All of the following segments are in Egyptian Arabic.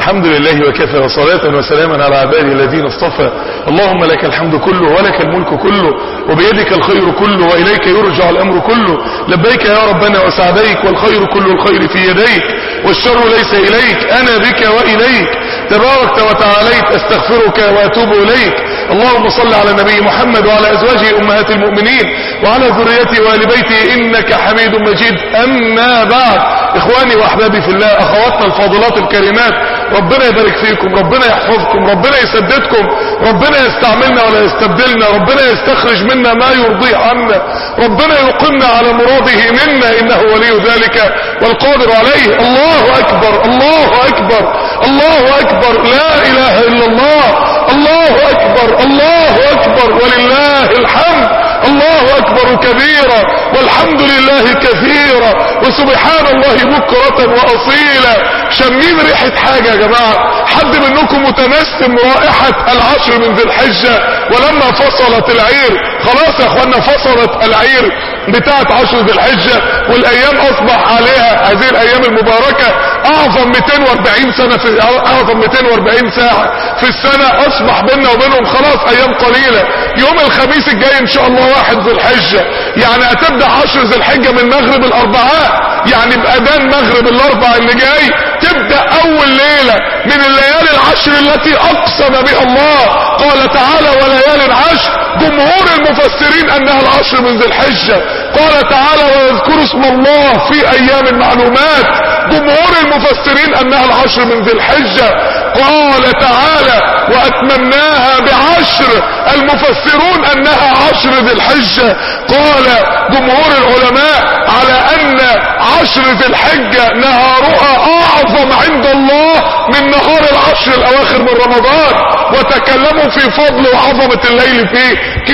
الحمد لله وكفى وصلاة وسلاما على عباده الذين اصطفى اللهم لك الحمد كله ولك الملك كله وبيدك الخير كله وإليك يرجع الأمر كله لبيك يا ربنا وسعديك والخير كل الخير في يديك والشر ليس إليك أنا بك وإليك تباركت وتعاليت استغفرك واتوب اليك اللهم صل على النبي محمد وعلى ازواجه امهات المؤمنين وعلى ذريته وال بيته انك حميد مجيد اما بعد اخواني واحبابي في الله اخواتنا الفاضلات الكريمات ربنا يبارك فيكم ربنا يحفظكم ربنا يسددكم ربنا يستعملنا ولا يستبدلنا ربنا يستخرج منا ما يرضيه عنا ربنا يقمنا على مراده منا انه ولي ذلك والقادر عليه الله اكبر الله اكبر الله اكبر لا اله الا الله الله اكبر الله اكبر ولله الحمد الله اكبر كبيرا والحمد لله كثيرا وسبحان الله بكرة واصيلا شمين ريحة حاجة يا جماعة حد منكم متنسم رائحة العشر من ذي الحجة ولما فصلت العير خلاص يا اخوانا فصلت العير بتاعت عشر ذي الحجة والايام اصبح عليها هذه الايام المباركة اعظم 240 سنة في اعظم 240 ساعة في السنة اصبح بيننا وبينهم خلاص ايام قليلة يوم الخميس الجاي ان شاء الله واحد ذي الحجة يعني هتبدأ عشر ذي الحجة من مغرب الاربعاء يعني باذان مغرب الاربع اللي جاي تبدأ اول ليلة من الليالي العشر التي اقسم بها الله قال تعالى وليالي العشر جمهور المفسرين انها العشر من ذي الحجة قال تعالى ويذكر اسم الله في ايام معلومات جمهور المفسرين انها العشر من ذي الحجة قال تعالى واتممناها بعشر المفسرون انها عشر ذي الحجة قال جمهور العلماء على ان عشر ذي الحجة نهارها اعظم عند الله من نهار العشر الاواخر من رمضان وتكلموا في فضل وعظمة الليل في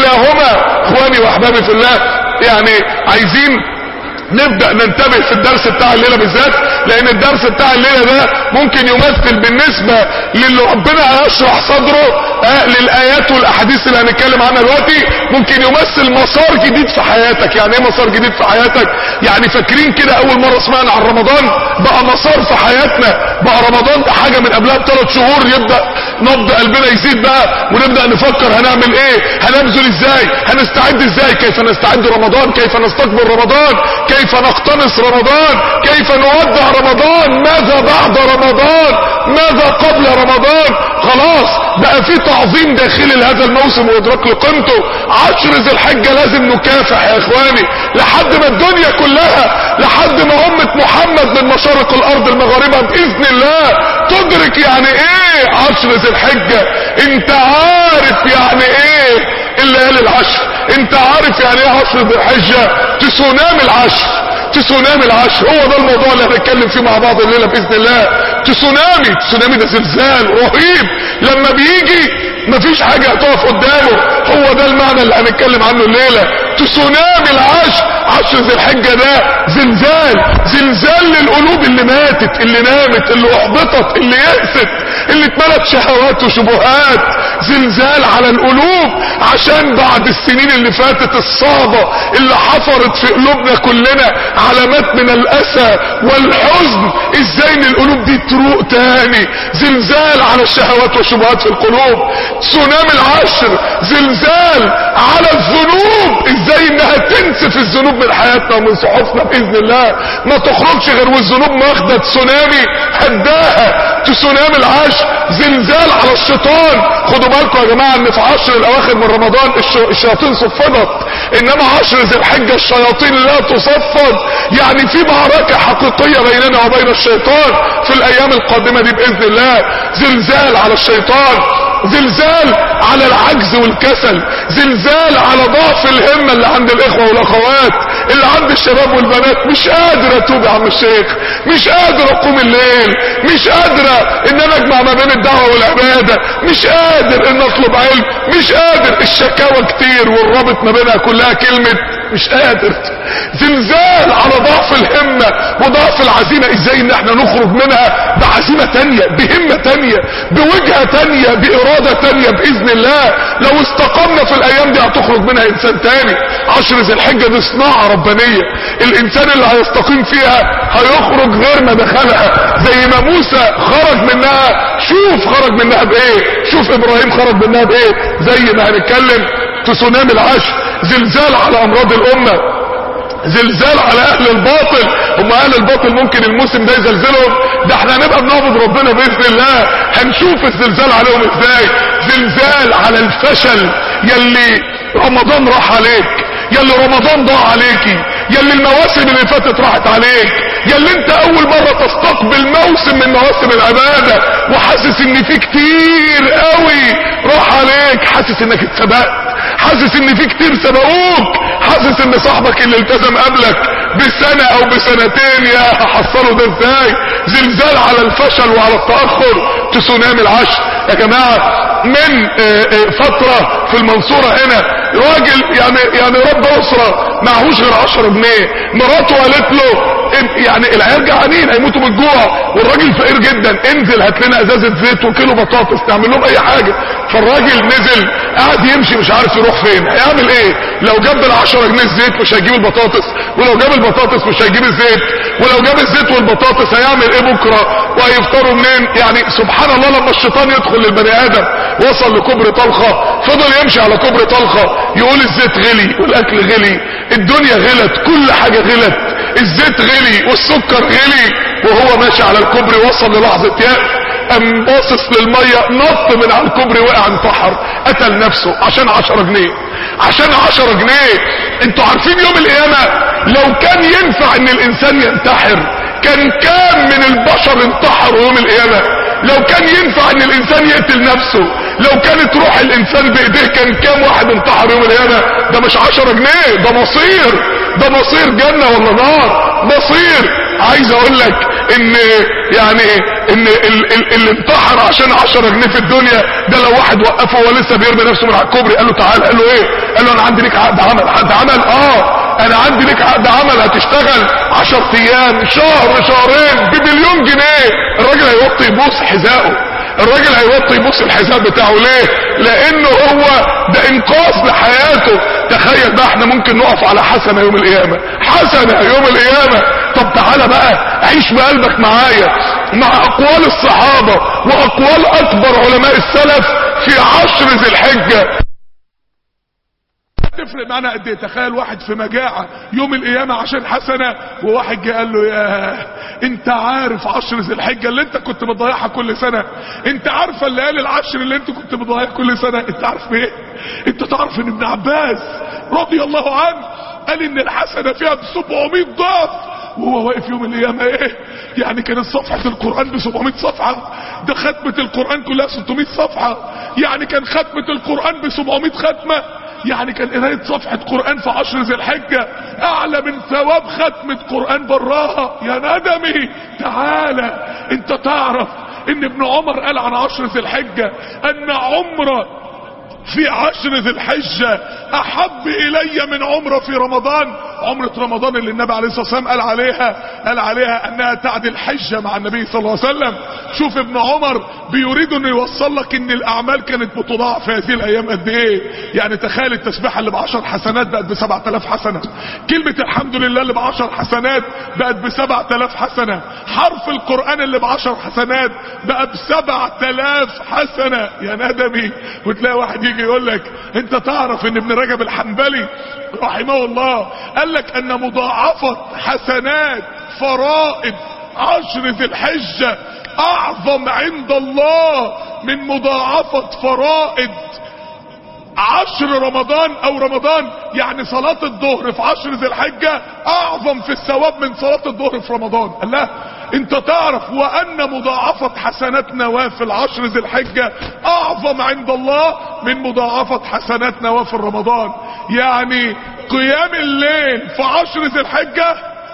كلاهما اخواني واحبابي في الله يعني عايزين نبدأ ننتبه في الدرس بتاع الليلة بالذات لان الدرس بتاع الليلة ده ممكن يمثل بالنسبة للي ربنا هيشرح صدره آه للايات والاحاديث اللي هنتكلم عنها دلوقتي ممكن يمثل مسار جديد في حياتك يعني ايه مسار جديد في حياتك يعني فاكرين كده اول مرة سمعنا عن رمضان بقى مسار في حياتنا بقى رمضان ده حاجة من قبلها بثلاث شهور يبدأ نبض قلبنا يزيد بقى ونبدأ نفكر هنعمل ايه هنبذل ازاي هنستعد ازاي كيف نستعد رمضان كيف نستقبل رمضان كيف نقتنص رمضان كيف نودع رمضان ماذا بعد رمضان ماذا قبل رمضان خلاص بقى في تعظيم داخلي لهذا الموسم وادراك لقيمته عشر ذي الحجة لازم نكافح يا اخواني لحد ما الدنيا كلها لحد ما امة محمد من مشارق الارض المغاربة باذن الله تدرك يعني ايه عشر ذي الحجة انت عارف يعني ايه الليالي العشر انت عارف يعني ايه عشر ذي الحجة تسونامي العشر تسونامي العشر هو ده الموضوع اللي هنتكلم فيه مع بعض الليلة بإذن الله تسونامي تسونامي ده زلزال رهيب لما بيجي مفيش حاجة هتقف قدامه هو ده المعنى اللي هنتكلم عنه الليلة تسونامي العشر عشر ذي الحجة ده زلزال زلزال للقلوب اللي ماتت اللي نامت اللي احبطت اللي يأست اللي اتملت شهوات وشبهات زلزال على القلوب عشان بعد السنين اللي فاتت الصعبة اللي حفرت في قلوبنا كلنا علامات من الاسى والحزن ازاي ان القلوب دي تروق تاني زلزال على الشهوات والشبهات في القلوب تسونامي العشر زلزال على الذنوب ازاي انها تنسف الذنوب من حياتنا ومن صحفنا باذن الله ما تخرجش غير والذنوب ماخده تسونامي هداها تسونامي العشر زلزال على الشيطان خدوا بالكم يا جماعه ان في عشر الاواخر من رمضان الشياطين صفدت انما عشر ذي الحجه الشياطين لا تصفد يعني في معركه حقيقيه بيننا وبين الشيطان في الايام القادمه دي باذن الله زلزال على الشيطان زلزال على العجز والكسل زلزال على ضعف الهمة اللي عند الاخوة والاخوات اللي عند الشباب والبنات مش قادر اتوب يا عم الشيخ مش قادر اقوم الليل مش قادرة ان انا اجمع ما بين الدعوة والعبادة مش قادر ان اطلب علم مش قادر الشكاوى كتير والرابط ما بينها كلها كلمة مش قادر زلزال على ضعف الهمة وضعف العزيمة ازاي ان احنا نخرج منها بعزيمة تانية بهمة تانية بوجهة تانية بارادة تانية باذن الله لو استقمنا في الايام دي هتخرج منها انسان تاني عشر ذي الحجة دي صناعة ربانية الانسان اللي هيستقيم فيها هيخرج غير ما دخلها زي ما موسى خرج منها شوف خرج منها بايه شوف ابراهيم خرج منها بايه زي ما هنتكلم تسونامي العشر زلزال على امراض الامة زلزال على اهل الباطل هم اهل الباطل ممكن الموسم ده يزلزلهم ده احنا هنبقى بنعبد ربنا باذن الله هنشوف الزلزال عليهم ازاي زلزال على الفشل يلي رمضان راح عليك يلي رمضان ضاع عليكي يلي المواسم اللي فاتت راحت عليك يلي انت اول مرة تستقبل موسم من مواسم العبادة وحاسس ان في كتير قوي راح عليك حاسس انك اتسبقت حاسس ان في كتير سبقوك حاسس ان صاحبك اللي التزم قبلك بسنة او بسنتين يا حصلوا ده ازاي زلزال على الفشل وعلى التأخر تسونامي العشر يا جماعة من اه اه فترة في المنصورة هنا راجل يعني يعني رب اسرة معهوش غير 10 جنيه مراته قالت له يعني العيال جعانين هيموتوا من الجوع والراجل فقير جدا انزل هات لنا ازازه زيت وكيلو بطاطس تعمل لهم اي حاجه فالراجل نزل قاعد يمشي مش عارف يروح فين هيعمل ايه لو جاب ال 10 جنيه الزيت مش هيجيب البطاطس ولو جاب البطاطس مش هيجيب الزيت ولو جاب الزيت والبطاطس هيعمل ايه بكره وهيفطروا منين يعني سبحان الله لما الشيطان يدخل للبني ادم وصل لكبر طلخه فضل يمشي على كبر طلخه يقول الزيت غلي والاكل غلي الدنيا غلت كل حاجه غلت الزيت غلي والسكر غلي وهو ماشي على الكوبري وصل للحظة يأس قام باصص للمية نط من على الكوبري وقع انتحر قتل نفسه عشان عشرة جنيه عشان عشرة جنيه انتوا عارفين يوم القيامة لو كان ينفع ان الانسان ينتحر كان كام من البشر انتحروا يوم القيامة لو كان ينفع ان الانسان يقتل نفسه لو كانت روح الانسان بايديه كان كام واحد انتحر يوم القيامة ده مش عشرة جنيه ده مصير ده مصير جنة ولا نار مصير عايز اقول لك ان يعني ان ال- ال- اللي انتحر عشان 10 جنيه في الدنيا ده لو واحد وقفه وهو لسه بيرمي نفسه من على الكوبري قال له تعال قال له ايه قال له انا عندي ليك عقد عمل عقد عمل اه انا عندي ليك عقد عمل هتشتغل 10 ايام شهر شهرين بمليون جنيه الراجل هيوطي يبوس حذائه الراجل هيوطي يبص الحساب بتاعه ليه لانه هو ده انقاذ لحياته تخيل بقى احنا ممكن نقف على حسنة يوم القيامة حسنة يوم القيامة طب تعالى بقى عيش بقلبك معايا مع اقوال الصحابة واقوال اكبر علماء السلف في عشر ذي الحجة تفرق معانا قد ايه تخيل واحد في مجاعة يوم القيامة عشان حسنة وواحد جه قال له يا انت عارف عشر ذي الحجة اللي انت كنت بتضيعها كل سنة انت عارفة الليالي العشر اللي انت كنت بتضيعها كل سنة انت عارف ايه انت تعرف ان ابن عباس رضي الله عنه قال ان الحسنة فيها 700 ضعف وهو واقف يوم القيامة ايه يعني كانت صفحة القرآن ب 700 صفحة ده ختمة القرآن كلها 600 صفحة يعني كان ختمة القرآن ب 700 ختمة يعني كان قراية صفحة قرآن في عشر ذي الحجة اعلى من ثواب ختمة قرآن براها يا ندمي تعالى انت تعرف ان ابن عمر قال عن عشر ذي الحجة ان عمره في عشر ذي الحجة احب الي من عمره في رمضان عمرة رمضان اللي النبي عليه الصلاة والسلام قال عليها قال عليها انها تعدل حجة مع النبي صلى الله عليه وسلم شوف ابن عمر بيريد انه يوصل لك ان الاعمال كانت بتضاعف في هذه الايام قد ايه يعني تخيل التسبيحة اللي بعشر حسنات بقت بسبعة الاف حسنة كلمة الحمد لله اللي بعشر حسنات بقت بسبعة الاف حسنة حرف القرآن اللي بعشر حسنات بقى بسبعة الاف حسنة يا ندمي وتلاقي واحد يجي يقول لك انت تعرف ان ابن رجب الحنبلي رحمه الله قال لك ان مضاعفة حسنات فرائض عشر ذي الحجة اعظم عند الله من مضاعفة فرائض عشر رمضان او رمضان يعني صلاة الظهر في عشر ذي الحجة اعظم في الثواب من صلاة الظهر في رمضان قال لا انت تعرف وان مضاعفة حسنات نوافل عشر ذي الحجة اعظم عند الله من مضاعفة حسنات نوافل رمضان يعني قيام الليل في عشر ذي الحجة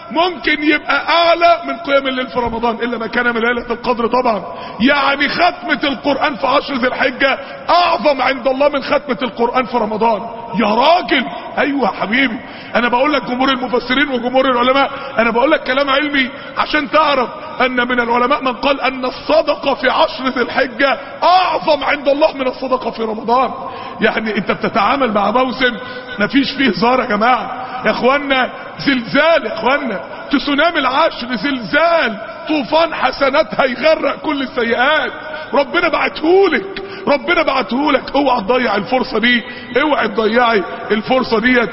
ممكن يبقى اعلى من قيام الليل في رمضان الا ما كان من ليلة القدر طبعا يعني ختمة القرآن في عشر ذي الحجة اعظم عند الله من ختمة القرآن في رمضان يا راجل ايوه يا حبيبي انا بقول لك جمهور المفسرين وجمهور العلماء انا بقول لك كلام علمي عشان تعرف ان من العلماء من قال ان الصدقة في عشر ذي الحجة اعظم عند الله من الصدقة في رمضان يعني انت بتتعامل مع موسم مفيش فيه هزار يا جماعة يا اخوانا زلزال يا اخوانا تسونامي العشر زلزال طوفان حسنات هيغرق كل السيئات ربنا بعتهولك ربنا بعتهولك اوعى تضيع الفرصة دي اوعى تضيعي الفرصة ديت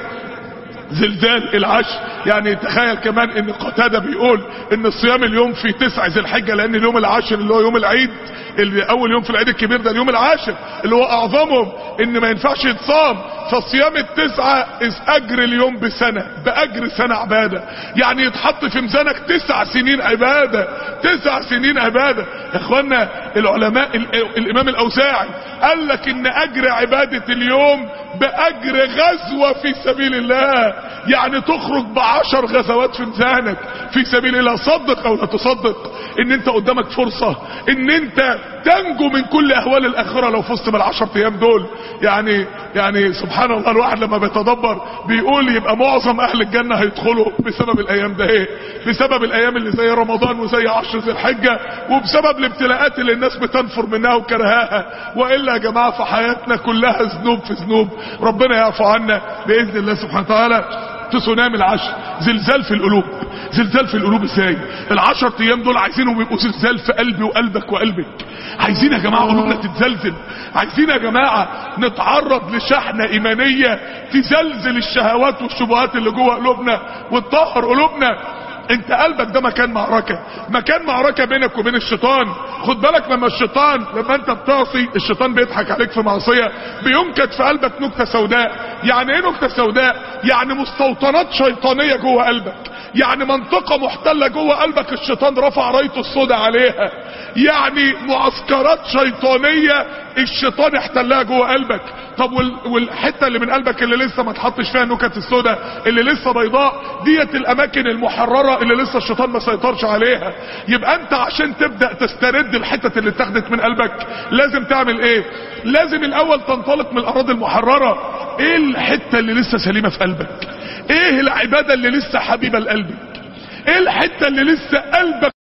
زلزال العشر يعني تخيل كمان ان قتادة بيقول ان الصيام اليوم في تسع ذي الحجة لان اليوم العاشر اللي هو يوم العيد اللي اول يوم في العيد الكبير ده اليوم العاشر اللي هو اعظمهم ان ما ينفعش يتصام فصيام التسعة از اجر اليوم بسنة باجر سنة عبادة يعني يتحط في ميزانك تسع سنين عبادة تسع سنين عبادة يا اخوانا العلماء ال- الامام الاوزاعي قال لك ان اجر عبادة اليوم باجر غزوة في سبيل الله يعني تخرج بعشر غزوات في ميزانك في سبيل الله صدق او لا تصدق ان انت قدامك فرصة ان انت تنجو من كل اهوال الاخرة لو فزت بالعشر ايام دول يعني يعني سبحان الله الواحد لما بيتدبر بيقول يبقى معظم اهل الجنة هيدخلوا بسبب الايام ده ايه بسبب الايام اللي زي رمضان وزي عشر ذي الحجة وبسبب الابتلاءات اللي الناس بتنفر منها وكرهاها والا يا جماعة في حياتنا كلها ذنوب في ذنوب ربنا يعفو عنا باذن الله سبحانه وتعالى تسونامي العشر زلزال في القلوب زلزال في القلوب ازاي العشر ايام دول عايزينهم يبقوا زلزال في قلبي وقلبك وقلبك عايزين يا جماعة قلوبنا تتزلزل عايزين يا جماعة نتعرض لشحنة ايمانية تزلزل الشهوات والشبهات اللي جوه قلوبنا وتطهر قلوبنا انت قلبك ده مكان معركة مكان معركة بينك وبين الشيطان خد بالك لما الشيطان لما انت بتعصي الشيطان بيضحك عليك في معصية بينكت في قلبك نكتة سوداء يعني ايه نكتة سوداء يعني مستوطنات شيطانية جوه قلبك يعني منطقة محتلة جوه قلبك الشيطان رفع رايته السوداء عليها يعني معسكرات شيطانية الشيطان احتلها جوه قلبك طب وال- والحتة اللي من قلبك اللي لسه ما تحطش فيها النكت السوداء اللي لسه بيضاء ديت الاماكن المحررة اللي لسه الشيطان ما سيطرش عليها يبقى انت عشان تبدأ تسترد الحتة اللي اتاخدت من قلبك لازم تعمل ايه لازم الاول تنطلق من الاراضي المحررة ايه الحتة اللي لسه سليمة في قلبك ايه العبادة اللي لسه حبيبة لقلبك ايه الحتة اللي لسه قلبك